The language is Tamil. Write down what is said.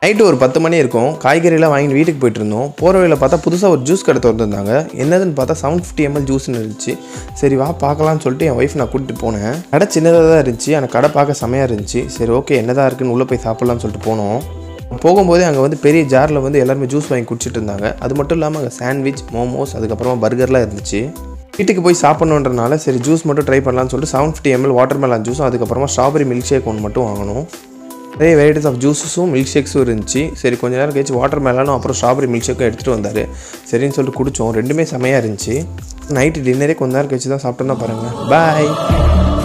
நைட்டு ஒரு பத்து மணி இருக்கும் காய்கறியெல்லாம் வாங்கிட்டு வீட்டுக்கு போயிட்டு இருந்தோம் போகிற வழியில் பார்த்தா புதுசாக ஒரு ஜூஸ் கடை திறந்துருந்தாங்க என்னதுன்னு பார்த்தா செவன் ஃபிஃப்டி எம்எல் ஜூஸ்னு இருந்துச்சு சரி வா பார்க்கலாம்னு சொல்லிட்டு என் ஒய்ஃப் நான் கூட்டிட்டு போனேன் கடை சின்னதாக தான் இருந்துச்சு ஆனால் கடை பார்க்க செமையாக இருந்துச்சு சரி ஓகே என்னதான் இருக்குன்னு உள்ளே போய் சாப்பிட்லான்னு சொல்லிட்டு போனோம் போகும்போதே அங்கே வந்து பெரிய ஜாரில் வந்து எல்லாருமே ஜூஸ் வாங்கி குடிச்சிட்டு இருந்தாங்க அது மட்டும் இல்லாமல் அங்கே சாண்ட்விச் மோமோஸ் அதுக்கப்புறமா பர்கர்லாம் இருந்துச்சு வீட்டுக்கு போய் சாப்பிட்ணுன்றனால சரி ஜூஸ் மட்டும் ட்ரை பண்ணலாம்னு சொல்லிட்டு seven fifty ML watermelon ஜூஸும் அதுக்கப்புறமா ஸ்ட்ராபெரி மில்க் ஷேக் ஒன்று மட்டும் வாங்கணும் நிறைய வெரைட்டிஸ் ஆஃப் ஜூஸஸும் மில்க் ஷேக்ஸும் இருந்துச்சு சரி கொஞ்ச நேரம் கழிச்சு வாட்டர் மெலானும் அப்புறம் ஸ்ட்ராபெரி மில்க் ஷேக்கும் எடுத்துகிட்டு வந்தார் சரின்னு சொல்லிட்டு குடித்தோம் ரெண்டுமே செமையாக இருந்துச்சு நைட்டு டின்னரே கொஞ்ச நேரம் கழிச்சு தான் சாப்பிட்டோன்னா பாருங்கள் பாய்